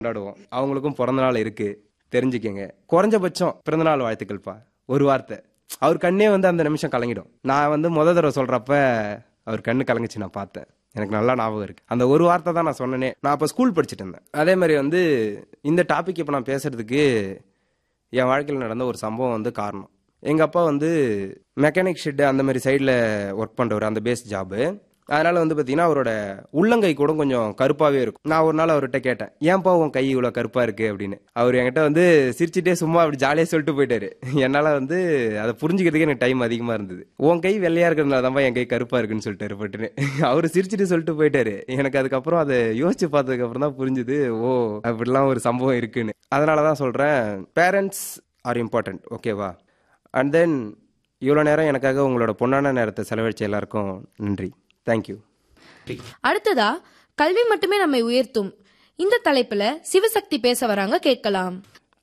கொண்டாடுவோம் அவங்களுக்கும் பிறந்த நாள் இருக்கு தெரிஞ்சுக்கங்க குறைஞ்சபட்சம் பிறந்தநாள் வாழ்த்துக்கள்ப்பா ஒரு வார்த்தை அவர் கண்ணே வந்து அந்த நிமிஷம் கலங்கிடும் நான் வந்து முத தடவை சொல்றப்ப அவர் கண்ணு கலங்குச்சு நான் பார்த்தேன் எனக்கு நல்லா ஞாபகம் இருக்கு அந்த ஒரு வார்த்தை தான் நான் சொன்னனே நான் அப்போ ஸ்கூல் படிச்சுட்டு இருந்தேன் அதே மாதிரி வந்து இந்த டாபிக் இப்போ நான் பேசுறதுக்கு என் வாழ்க்கையில் நடந்த ஒரு சம்பவம் வந்து காரணம் எங்கள் அப்பா வந்து மெக்கானிக் ஷெட்டு அந்த மாதிரி சைடில் ஒர்க் பண்ணுறவர் அந்த பேஸ் ஜாபு அதனால வந்து பார்த்தீங்கன்னா அவரோட உள்ளங்கை கூட கொஞ்சம் கருப்பாகவே இருக்கும் நான் ஒரு நாள் அவர்கிட்ட கேட்டேன் ஏன்பா உன் கை இவ்வளோ கருப்பாக இருக்கு அப்படின்னு அவர் என்கிட்ட வந்து சிரிச்சிட்டே சும்மா அப்படி ஜாலியாக சொல்லிட்டு போயிட்டாரு என்னால் வந்து அதை புரிஞ்சுக்கிறதுக்கு எனக்கு டைம் அதிகமாக இருந்தது உன் கை வெள்ளையாக இருக்கிறதுனால தான்ப்பா என் கை கருப்பாக இருக்குன்னு சொல்லிட்டாரு பட்டுன்னு அவர் சிரிச்சிட்டு சொல்லிட்டு போயிட்டாரு எனக்கு அதுக்கப்புறம் அதை யோசிச்சு பார்த்ததுக்கு அப்புறம் தான் புரிஞ்சுது ஓ அப்படிலாம் ஒரு சம்பவம் இருக்குன்னு அதனால தான் சொல்கிறேன் பேரண்ட்ஸ் ஆர் இம்பார்ட்டன்ட் ஓகேவா அண்ட் தென் இவ்வளோ நேரம் எனக்காக உங்களோட பொன்னான நேரத்தை செலவழிச்ச எல்லாருக்கும் நன்றி தேங்க்யூ அடுத்ததா கல்வி மட்டுமே நம்மை உயர்த்தும் இந்த தலைப்புல சிவசக்தி பேச வராங்க கேட்கலாம்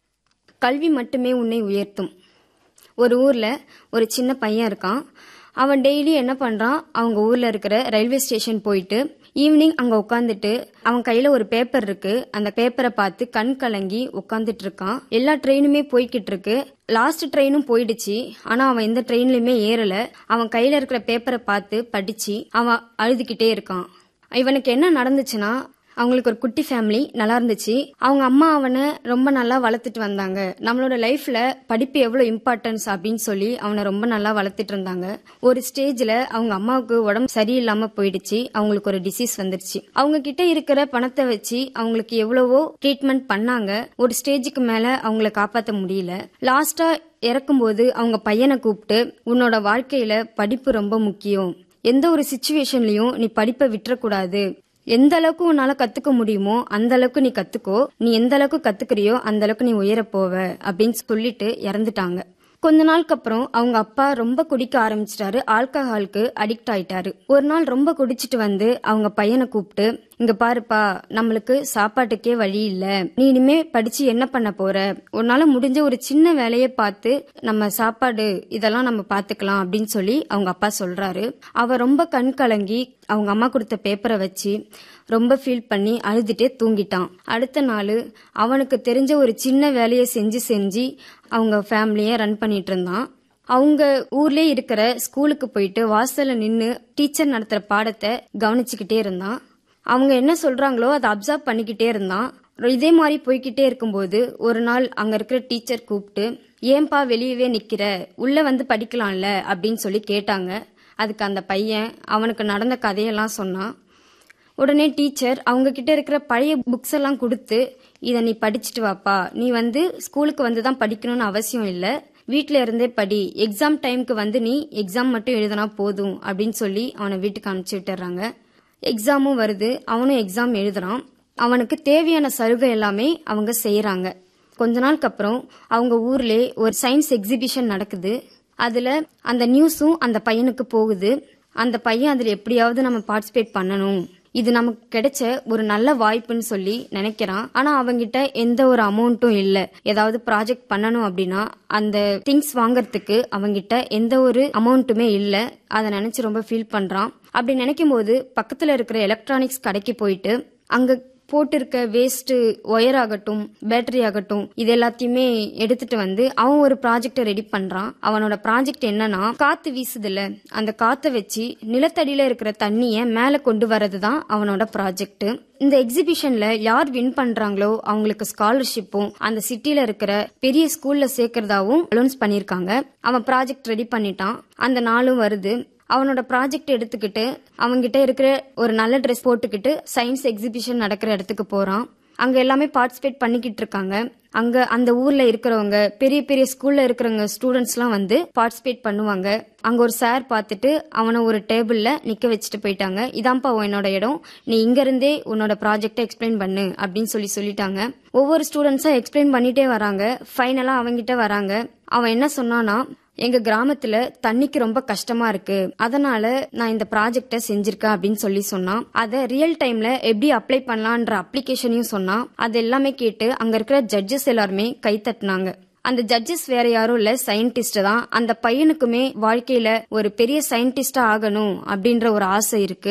கல்வி மட்டுமே உன்னை உயர்த்தும் ஒரு ஊரில் ஒரு சின்ன பையன் இருக்கான் அவன் டெய்லி என்ன பண்ணுறான் அவங்க ஊரில் இருக்கிற ரயில்வே ஸ்டேஷன் போயிட்டு ஈவினிங் அங்கே உட்காந்துட்டு அவன் கையில் ஒரு பேப்பர் இருக்கு அந்த பேப்பரை பார்த்து கண் கலங்கி உட்காந்துட்டு இருக்கான் எல்லா ட்ரெயினுமே போய்கிட்டு இருக்கு லாஸ்ட் ட்ரெயினும் போயிடுச்சு ஆனால் அவன் எந்த ட்ரெயின்லையுமே ஏறலை அவன் கையில் இருக்கிற பேப்பரை பார்த்து படிச்சு அவன் அழுதுகிட்டே இருக்கான் இவனுக்கு என்ன நடந்துச்சுன்னா அவங்களுக்கு ஒரு குட்டி ஃபேமிலி நல்லா இருந்துச்சு அவங்க அம்மா அவனை ரொம்ப நல்லா வளர்த்துட்டு வந்தாங்க நம்மளோட லைஃப்ல படிப்பு எவ்வளோ இம்பார்ட்டன்ஸ் அப்படின்னு சொல்லி அவனை ரொம்ப நல்லா வளர்த்துட்டு இருந்தாங்க ஒரு ஸ்டேஜ்ல அவங்க அம்மாவுக்கு உடம்பு சரியில்லாம போயிடுச்சு அவங்களுக்கு ஒரு டிசீஸ் வந்துருச்சு அவங்க கிட்ட இருக்கிற பணத்தை வச்சு அவங்களுக்கு எவ்வளவோ ட்ரீட்மெண்ட் பண்ணாங்க ஒரு ஸ்டேஜுக்கு மேல அவங்கள காப்பாற்ற முடியல லாஸ்டா இறக்கும்போது அவங்க பையனை கூப்பிட்டு உன்னோட வாழ்க்கையில படிப்பு ரொம்ப முக்கியம் எந்த ஒரு சுச்சுவேஷன்லயும் நீ படிப்பை விட்டுறக்கூடாது எந்த அளவுக்கு உன்னால கத்துக்க முடியுமோ அந்த அளவுக்கு நீ கத்துக்கோ நீ எந்த அளவுக்கு கத்துக்கிறியோ அந்த அளவுக்கு நீ உயர போவ அப்படின்னு சொல்லிட்டு இறந்துட்டாங்க கொஞ்ச நாளுக்கு அப்புறம் அவங்க அப்பா ரொம்ப குடிக்க ஆரம்பிச்சிட்டாரு ஆல்கஹாலுக்கு அடிக்ட் ஆயிட்டாரு ஒரு நாள் ரொம்ப குடிச்சிட்டு வந்து அவங்க பையனை கூப்பிட்டு இங்க பாருப்பா நம்மளுக்கு சாப்பாட்டுக்கே வழி இல்ல நீ இனிமே படிச்சு என்ன பண்ண போற உன்னால முடிஞ்ச ஒரு சின்ன வேலையை பார்த்து நம்ம சாப்பாடு இதெல்லாம் நம்ம பாத்துக்கலாம் அப்படின்னு சொல்லி அவங்க அப்பா சொல்றாரு அவ ரொம்ப கண் கலங்கி அவங்க அம்மா கொடுத்த பேப்பரை வச்சு ரொம்ப ஃபீல் பண்ணி அழுதுட்டே தூங்கிட்டான் அடுத்த நாள் அவனுக்கு தெரிஞ்ச ஒரு சின்ன வேலையை செஞ்சு செஞ்சு அவங்க ஃபேமிலியை ரன் பண்ணிட்டு இருந்தான் அவங்க ஊர்லயே இருக்கிற ஸ்கூலுக்கு போயிட்டு வாசல்ல நின்று டீச்சர் நடத்துற பாடத்தை கவனிச்சுக்கிட்டே இருந்தான் அவங்க என்ன சொல்றாங்களோ அதை அப்சர்வ் பண்ணிக்கிட்டே இருந்தான் இதே மாதிரி போய்கிட்டே இருக்கும்போது ஒரு நாள் அங்க இருக்கிற டீச்சர் கூப்பிட்டு ஏன்பா வெளியவே நிக்கிற உள்ள வந்து படிக்கலாம்ல அப்படின்னு சொல்லி கேட்டாங்க அதுக்கு அந்த பையன் அவனுக்கு நடந்த கதையெல்லாம் சொன்னான் உடனே டீச்சர் அவங்க கிட்ட இருக்கிற பழைய புக்ஸ் எல்லாம் கொடுத்து இதை நீ படிச்சுட்டு வாப்பா நீ வந்து ஸ்கூலுக்கு வந்து தான் படிக்கணும்னு அவசியம் இல்லை வீட்டில இருந்தே படி எக்ஸாம் டைம்க்கு வந்து நீ எக்ஸாம் மட்டும் எழுதினா போதும் அப்படின்னு சொல்லி அவனை வீட்டுக்கு அனுப்பிச்சு விட்டுறாங்க எக்ஸாமும் வருது அவனும் எக்ஸாம் எழுதுறான் அவனுக்கு தேவையான சலுகை எல்லாமே அவங்க செய்யறாங்க கொஞ்ச நாளுக்கு அப்புறம் அவங்க ஊர்ல ஒரு சயின்ஸ் எக்ஸிபிஷன் நடக்குது அதுல அந்த நியூஸும் அந்த பையனுக்கு போகுது அந்த பையன் அதுல எப்படியாவது நம்ம பார்ட்டிசிபேட் பண்ணணும் இது நமக்கு கிடைச்ச ஒரு நல்ல வாய்ப்புன்னு சொல்லி நினைக்கிறான் ஆனா அவங்கிட்ட எந்த ஒரு அமௌண்ட்டும் இல்ல ஏதாவது ப்ராஜெக்ட் பண்ணணும் அப்படின்னா அந்த திங்ஸ் வாங்கறதுக்கு அவங்கிட்ட எந்த ஒரு அமௌண்ட்டுமே இல்ல அதை நினைச்சு ரொம்ப ஃபீல் பண்றான் அப்படி நினைக்கும் போது பக்கத்துல இருக்கிற எலக்ட்ரானிக்ஸ் கடைக்கு போயிட்டு அங்க போட்டிருக்க வேஸ்ட் ஒயர் ஆகட்டும் பேட்டரி ஆகட்டும் இது எல்லாத்தையுமே எடுத்துட்டு வந்து அவன் ஒரு ப்ராஜெக்ட ரெடி பண்றான் அவனோட ப்ராஜெக்ட் என்னன்னா காத்து வீசுதுல அந்த காத்தை வச்சு நிலத்தடியில இருக்கிற தண்ணிய மேல கொண்டு வரது தான் அவனோட ப்ராஜெக்ட் இந்த எக்ஸிபிஷன்ல யார் வின் பண்றாங்களோ அவங்களுக்கு ஸ்காலர்ஷிப்பும் அந்த சிட்டில இருக்கிற பெரிய ஸ்கூல்ல சேர்க்கறதாவும் அலௌன்ஸ் பண்ணிருக்காங்க அவன் ப்ராஜெக்ட் ரெடி பண்ணிட்டான் அந்த நாளும் வருது அவனோட ப்ராஜெக்ட் எடுத்துக்கிட்டு அவன்கிட்ட இருக்கிற ஒரு நல்ல ட்ரெஸ் போட்டுக்கிட்டு சயின்ஸ் எக்ஸிபிஷன் நடக்கிற இடத்துக்கு போறான் அங்க எல்லாமே பார்ட்டிசிபேட் பண்ணிக்கிட்டு இருக்காங்க அங்க அந்த ஊர்ல இருக்கிறவங்க பெரிய பெரிய ஸ்கூல்ல இருக்கிறவங்க ஸ்டூடெண்ட்ஸ்லாம் வந்து பார்ட்டிசிபேட் பண்ணுவாங்க அங்க ஒரு சார் பார்த்துட்டு அவனை ஒரு டேபிள்ல நிக்க வச்சுட்டு போயிட்டாங்க இதான்ப்பா உன்னோட இடம் நீ இங்க இருந்தே உன்னோட ப்ராஜெக்டை எக்ஸ்பிளைன் பண்ணு அப்படின்னு சொல்லி சொல்லிட்டாங்க ஒவ்வொரு ஸ்டூடெண்ட்ஸா எக்ஸ்பிளைன் பண்ணிட்டே வராங்க ஃபைனலா அவங்கிட்ட வராங்க அவன் என்ன சொன்னானா எங்க கிராமத்துல தண்ணிக்கு ரொம்ப கஷ்டமா இருக்கு அதனால நான் இந்த ப்ராஜெக்ட செஞ்சிருக்கேன் அப்படின்னு சொல்லி சொன்னான் அதை ரியல் டைம்ல எப்படி அப்ளை பண்ணலான்ற அப்ளிகேஷனையும் சொன்னான் அது எல்லாமே கேட்டு அங்க இருக்கிற ஜட்ஜஸ் எல்லாருமே கை தட்டினாங்க அந்த ஜட்ஜஸ் வேற யாரும் இல்ல சயின்டிஸ்ட் தான் அந்த பையனுக்குமே வாழ்க்கையில ஒரு பெரிய சயின்டிஸ்டா ஆகணும் அப்படின்ற ஒரு ஆசை இருக்கு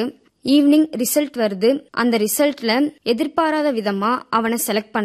ஈவினிங் ரிசல்ட் வருது அந்த ரிசல்ட்ல எதிர்பாராத விதமா அவனை செலக்ட்